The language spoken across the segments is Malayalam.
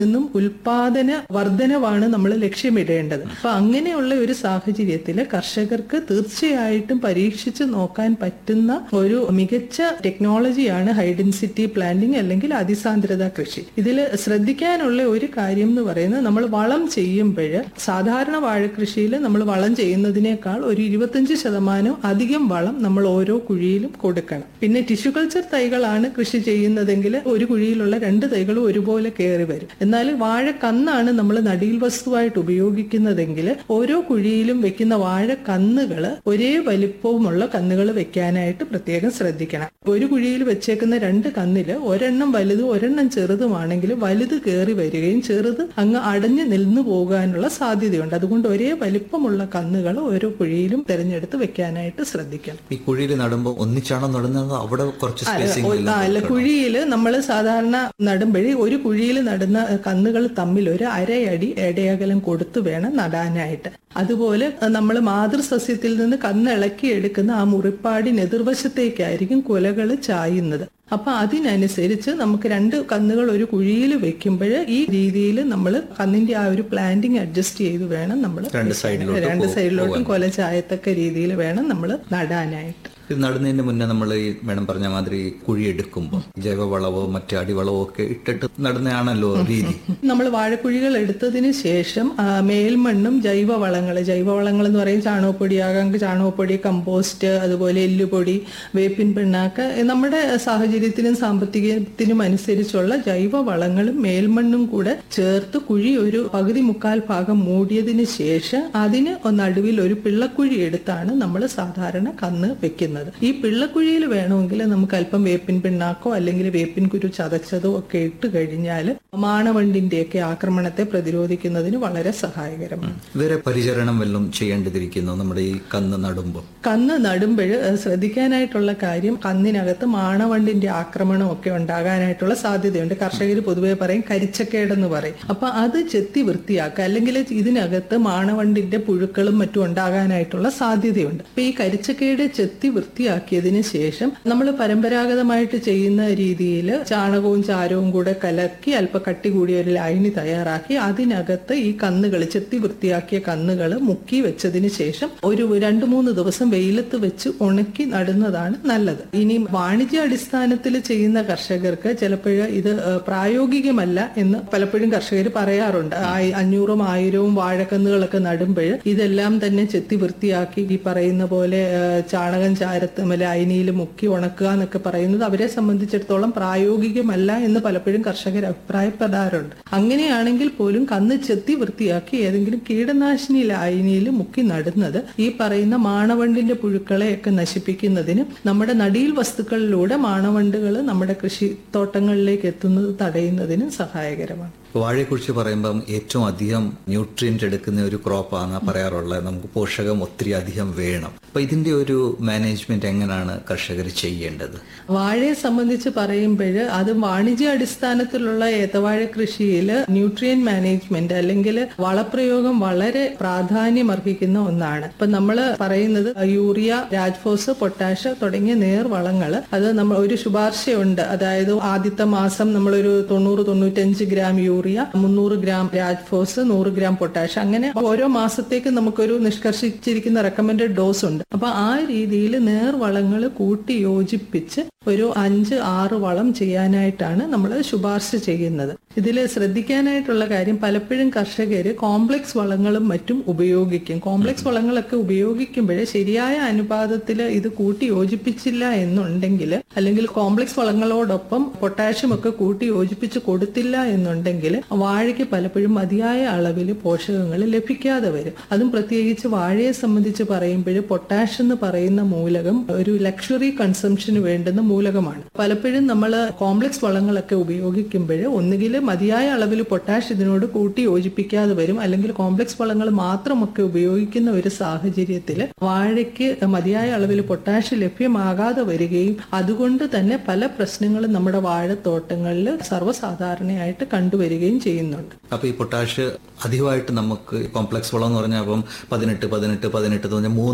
നിന്നും ഉൽപാദന വർധനവാണ് നമ്മൾ ലക്ഷ്യമിടേണ്ടത് അപ്പൊ അങ്ങനെയുള്ള ഒരു സാഹചര്യത്തിൽ കർഷകർക്ക് തീർച്ചയായിട്ടും പരീക്ഷിച്ച് നോക്കാൻ പറ്റുന്ന ഒരു മികച്ച ടെക്നോളജിയാണ് ഹൈഡൻസിറ്റി പ്ലാന്റിംഗ് അല്ലെങ്കിൽ അതിസാന്ദ്രത കൃഷി ഇതിൽ ശ്രദ്ധിക്കാനുള്ള ഒരു കാര്യം എന്ന് പറയുന്നത് നമ്മൾ വളം ചെയ്യുമ്പോൾ സാധാരണ വാഴകൃഷിയിൽ നമ്മൾ വളം ചെയ്യുന്നതിനേക്കാൾ ഒരു ഇരുപത്തഞ്ച് ശതമാനം അധികം വളം നമ്മൾ ഓരോ കുഴിയിലും കൊടുക്കണം പിന്നെ ടിഷ്യൂ കൾച്ചർ തൈകളാണ് കൃഷി ചെയ്യുന്നതെങ്കിൽ ഒരു കുഴിയിലുള്ള രണ്ട് തൈകളും ഒരുപോലെ കയറി വരും എന്നാൽ വാഴ കന്നാണ് നമ്മൾ നടീൽ വസ്തുവായിട്ട് ഉപയോഗിക്കുന്നതെങ്കിൽ ഓരോ കുഴിയിലും വെക്കുന്ന വാഴ കന്നുകൾ ഒരേ വലിപ്പവുമുള്ള കന്നുകൾ വെക്കാനായിട്ട് പ്രത്യേകം ശ്രദ്ധിക്കണം ഒരു കുഴിയിൽ വെച്ചേക്കുന്ന രണ്ട് കന്നില് ഒരെണ്ണം വലുതും ഒരെണ്ണം ചെറുതുമാണെങ്കിൽ വലുത് കയറി വരികയും ചെറുത് അങ്ങ് അടഞ്ഞു നിന്നു പോകാനുള്ള സാധ്യതയുണ്ട് അതുകൊണ്ട് ഒരേ വലിപ്പമുള്ള കന്നുകൾ ഓരോ കുഴിയിലും തിരഞ്ഞെടുത്ത് വെക്കാനായിട്ട് ശ്രദ്ധിക്കണം ഈ കുഴിയിൽ നടുമ്പോൾ ഒന്നിച്ചാണോ നടുന്നത് അവിടെ കുറച്ച് സ്പേസിംഗ് ആ, അല്ല കുഴിയിൽ നമ്മൾ സാധാരണ നടുമ്പഴേ ഒരു കുഴിയിൽ നടുന്ന കന്നുകൾ തമ്മിൽ ഒരു അരയടി ഇടയകലം കൊടുത്തു വേണം നടാനായിട്ട് അതുപോലെ നമ്മൾ മാതൃസസ്യത്തിൽ നിന്ന് കന്നിളക്കി എടുക്കുന്ന ആ മുറിപ്പാടിന് എതിർവശത്തേക്കായിരിക്കും കുലകൾ ചായുന്നത് അപ്പൊ അതിനനുസരിച്ച് നമുക്ക് രണ്ട് കന്നുകൾ ഒരു കുഴിയിൽ വെക്കുമ്പോൾ ഈ രീതിയിൽ നമ്മൾ കന്നിന്റെ ആ ഒരു പ്ലാന്റിങ് അഡ്ജസ്റ്റ് ചെയ്ത് വേണം നമ്മൾ രണ്ട് സൈഡിലോട്ട് രണ്ട് സൈഡിലോട്ടും കൊല ചായത്തക്ക രീതിയിൽ വേണം നമ്മൾ നടാനായിട്ട് ഇത് നടുന്നതിന് മുന്നേ നമ്മൾ ഈ മേഡം പറഞ്ഞ മാതിരി കുഴി എടുക്കുമ്പോൾ ജൈവവളവോ മറ്റു അടിവളവോ ഒക്കെ ഇട്ടിട്ട് നടുന്നതാണല്ലോ രീതി നമ്മൾ വാഴക്കുഴികൾ എടുത്തതിന് ശേഷം ആ, മേൽമണ്ണും ജൈവവളങ്ങൾ ജൈവവളങ്ങൾ എന്ന് പറയും ചാണകപ്പൊടിയാകാം ചാണകപ്പൊടി കമ്പോസ്റ്റ് അതുപോലെ എല്ലുപൊടി വേപ്പിൻ പിണ്ണാക്ക് നമ്മുടെ സാഹചര്യത്തിനും സാമ്പത്തികത്തിനും അനുസരിച്ചുള്ള ജൈവവളങ്ങളും മേൽമണ്ണും കൂടെ ചേർത്ത് കുഴി ഒരു പകുതി മുക്കാൽ ഭാഗം മൂടിയതിന് ശേഷം അതിന് നടുവിൽ ഒരു പിള്ളക്കുഴി എടുത്താണ് നമ്മൾ സാധാരണ കന്ന് വെക്കുന്നത് ഈ പിള്ളക്കുഴിയിൽ വേണമെങ്കിൽ നമുക്ക് അല്പം വേപ്പിൻ പിണ്ണാക്കോ അല്ലെങ്കിൽ വേപ്പിൻ കുരു ചതച്ചതോ ഒക്കെ ഇട്ട് കഴിഞ്ഞാൽ മാണവണ്ടിന്റെയൊക്കെ ആക്രമണത്തെ പ്രതിരോധിക്കുന്നതിന് വളരെ സഹായകരമാണ് വേറെ പരിചരണം വല്ലതും ചെയ്യേണ്ടതിരിക്കുന്നു നമ്മുടെ ഈ കന്ന് നടുമ്പോൾ കന്ന് നടുമ്പോൾ ശ്രദ്ധിക്കാനായിട്ടുള്ള കാര്യം കന്നിനകത്ത് മാണവണ്ടിന്റെ ആക്രമണം ഒക്കെ ഉണ്ടാകാനായിട്ടുള്ള സാധ്യതയുണ്ട് കർഷകർ പൊതുവെ പറയും കരിച്ചക്കേടെന്ന് പറയും അപ്പൊ അത് ചെത്തി വൃത്തിയാക്കുക അല്ലെങ്കിൽ ഇതിനകത്ത് മാണവണ്ടിന്റെ പുഴുക്കളും മറ്റും ഉണ്ടാകാനായിട്ടുള്ള സാധ്യതയുണ്ട് അപ്പൊ ഈ കരിച്ചക്കേട് ചെത്തി വൃത്തിയാക്കിയതിന് ശേഷം നമ്മൾ പരമ്പരാഗതമായിട്ട് ചെയ്യുന്ന രീതിയിൽ ചാണകവും ചാരവും കൂടെ കലക്കി അല്പ കട്ടി കൂടിയ ഒരു ലൈനി തയ്യാറാക്കി അതിനകത്ത് ഈ കന്നുകൾ ചെത്തി വൃത്തിയാക്കിയ കന്നുകൾ മുക്കി വെച്ചതിന് ശേഷം ഒരു രണ്ടു മൂന്ന് ദിവസം വെയിലത്ത് വെച്ച് ഉണക്കി നടുന്നതാണ് നല്ലത് ഇനി വാണിജ്യ അടിസ്ഥാനത്തിൽ ചെയ്യുന്ന കർഷകർക്ക് ചിലപ്പോൾ ഇത് ഏഹ്, പ്രായോഗികമല്ല എന്ന് പലപ്പോഴും കർഷകർ പറയാറുണ്ട് ആയി- അഞ്ഞൂറും ആയിരവും വാഴക്കന്നുകളൊക്കെ നടുമ്പോൾ ഇതെല്ലാം തന്നെ ചെത്തി വൃത്തിയാക്കി ഈ പറയുന്ന പോലെ ഏഹ്, ചാണകം ചാരത്തുമല അയിനിയിൽ മുക്കി ഉണക്കുക എന്നൊക്കെ പറയുന്നത് അവരെ സംബന്ധിച്ചിടത്തോളം പ്രായോഗികമല്ല എന്ന് പലപ്പോഴും കർഷകർ അഭിപ്രായപ്പെടാറുണ്ട് അങ്ങനെയാണെങ്കിൽ പോലും കന്ന് ചെത്തി വൃത്തിയാക്കി ഏതെങ്കിലും കീടനാശിനി ലായനിയിൽ മുക്കി നടുന്നത് ഈ പറയുന്ന മാണവണ്ടിന്റെ പുഴുക്കളെയൊക്കെ നശിപ്പിക്കുന്നതിനും നമ്മുടെ നടീൽ വസ്തുക്കളിലൂടെ മാണവണ്ടുകൾ നമ്മുടെ കൃഷിത്തോട്ടങ്ങളിലേക്ക് എത്തുന്നത് തടയുന്നതിനും സഹായകരമാണ് വാഴയെക്കുറിച്ച് പറയുമ്പം ഏറ്റവും അധികം ന്യൂട്രിയന്റ് എടുക്കുന്ന ഒരു ക്രോപ്പാണ് പറയാറുള്ളത് നമുക്ക് പോഷകം ഒത്തിരി അധികം വേണം അപ്പൊ ഇതിന്റെ ഒരു മാനേജ്മെന്റ് എങ്ങനെയാണ് കർഷകർ ചെയ്യേണ്ടത് വാഴയെ സംബന്ധിച്ച് പറയുമ്പോൾ അത് വാണിജ്യ അടിസ്ഥാനത്തിലുള്ള ഏത്തവാഴ കൃഷിയിൽ ന്യൂട്രിയൻ മാനേജ്മെന്റ് അല്ലെങ്കിൽ വളപ്രയോഗം വളരെ പ്രാധാന്യം അർഹിക്കുന്ന ഒന്നാണ് ഇപ്പൊ നമ്മൾ പറയുന്നത് യൂറിയ രാജ്ഫോസ് പൊട്ടാഷ് തുടങ്ങിയ നേർവളങ്ങൾ അത് നമ്മൾ ഒരു ശുപാർശയുണ്ട് അതായത് ആദ്യത്തെ മാസം നമ്മളൊരു തൊണ്ണൂറ് തൊണ്ണൂറ്റഞ്ച് ഗ്രാം യൂറിയ മുന്നൂറ് ഗ്രാം രാജ്ഫോസ് നൂറ് ഗ്രാം പൊട്ടാഷ് അങ്ങനെ ഓരോ മാസത്തേക്ക് നമുക്കൊരു നിഷ്കർഷിച്ചിരിക്കുന്ന റെക്കമെൻഡഡ് ഡോസ് ഉണ്ട് അപ്പൊ ആ രീതിയിൽ നേർവളങ്ങൾ കൂട്ടി യോജിപ്പിച്ച് ഒരു അഞ്ച് ആറ് വളം ചെയ്യാനായിട്ടാണ് നമ്മൾ ശുപാർശ ചെയ്യുന്നത് ഇതിൽ ശ്രദ്ധിക്കാനായിട്ടുള്ള കാര്യം പലപ്പോഴും കർഷകർ കോംപ്ലക്സ് വളങ്ങളും മറ്റും ഉപയോഗിക്കും കോംപ്ലക്സ് വളങ്ങളൊക്കെ ഉപയോഗിക്കുമ്പോഴേ ശരിയായ അനുപാതത്തിൽ ഇത് കൂട്ടി യോജിപ്പിച്ചില്ല എന്നുണ്ടെങ്കിൽ അല്ലെങ്കിൽ കോംപ്ലക്സ് വളങ്ങളോടൊപ്പം പൊട്ടാഷ്യം ഒക്കെ കൂട്ടി യോജിപ്പിച്ച് കൊടുത്തില്ല എന്നുണ്ടെങ്കിൽ വാഴയ്ക്ക് പലപ്പോഴും മതിയായ അളവിൽ പോഷകങ്ങൾ ലഭിക്കാതെ വരും അതും പ്രത്യേകിച്ച് വാഴയെ സംബന്ധിച്ച് പറയുമ്പോൾ പൊട്ടാഷ് എന്ന് പറയുന്ന മൂലകം ഒരു ലക്ഷറി കൺസംഷന് വേണ്ടുന്ന മൂലകമാണ് പലപ്പോഴും നമ്മൾ കോംപ്ലക്സ് വളങ്ങളൊക്കെ ഉപയോഗിക്കുമ്പോൾ ഒന്നുകിൽ മതിയായ അളവിൽ പൊട്ടാഷ് ഇതിനോട് കൂട്ടി യോജിപ്പിക്കാതെ വരും അല്ലെങ്കിൽ കോംപ്ലക്സ് വളങ്ങൾ മാത്രമൊക്കെ ഉപയോഗിക്കുന്ന ഒരു സാഹചര്യത്തിൽ വാഴയ്ക്ക് മതിയായ അളവിൽ പൊട്ടാഷ് ലഭ്യമാകാതെ വരികയും അതുകൊണ്ട് തന്നെ പല പ്രശ്നങ്ങളും നമ്മുടെ വാഴത്തോട്ടങ്ങളിൽ സർവ്വസാധാരണയായിട്ട് കണ്ടുവരികയും ചെയ്യുന്നുണ്ട് അപ്പൊ ഈ പൊട്ടാഷ് അധികമായിട്ട് നമുക്ക് കോംപ്ലക്സ് വളം എന്ന് പറഞ്ഞാൽ അപ്പം പതിനെട്ട് പതിനെട്ട് പതിനെട്ട് എന്ന് പറഞ്ഞാൽ മൂന്നും എൻ പി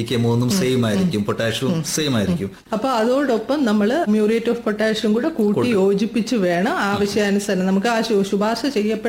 കെ മൂന്നും സെയിം ആയിരിക്കും പൊട്ടാഷ്യവും സെയിം ആയിരിക്കും അപ്പൊ അതോടൊപ്പം നമ്മൾ മ്യൂറേറ്റ് ഓഫ് പൊട്ടാഷ്യം കൂടെ കൂട്ടി യോജിപ്പിച്ച് വേണം ആവശ്യാനുസരണം നമുക്ക് ആ ശു- ശുപാർശ ചെയ്യപ്പെട്ട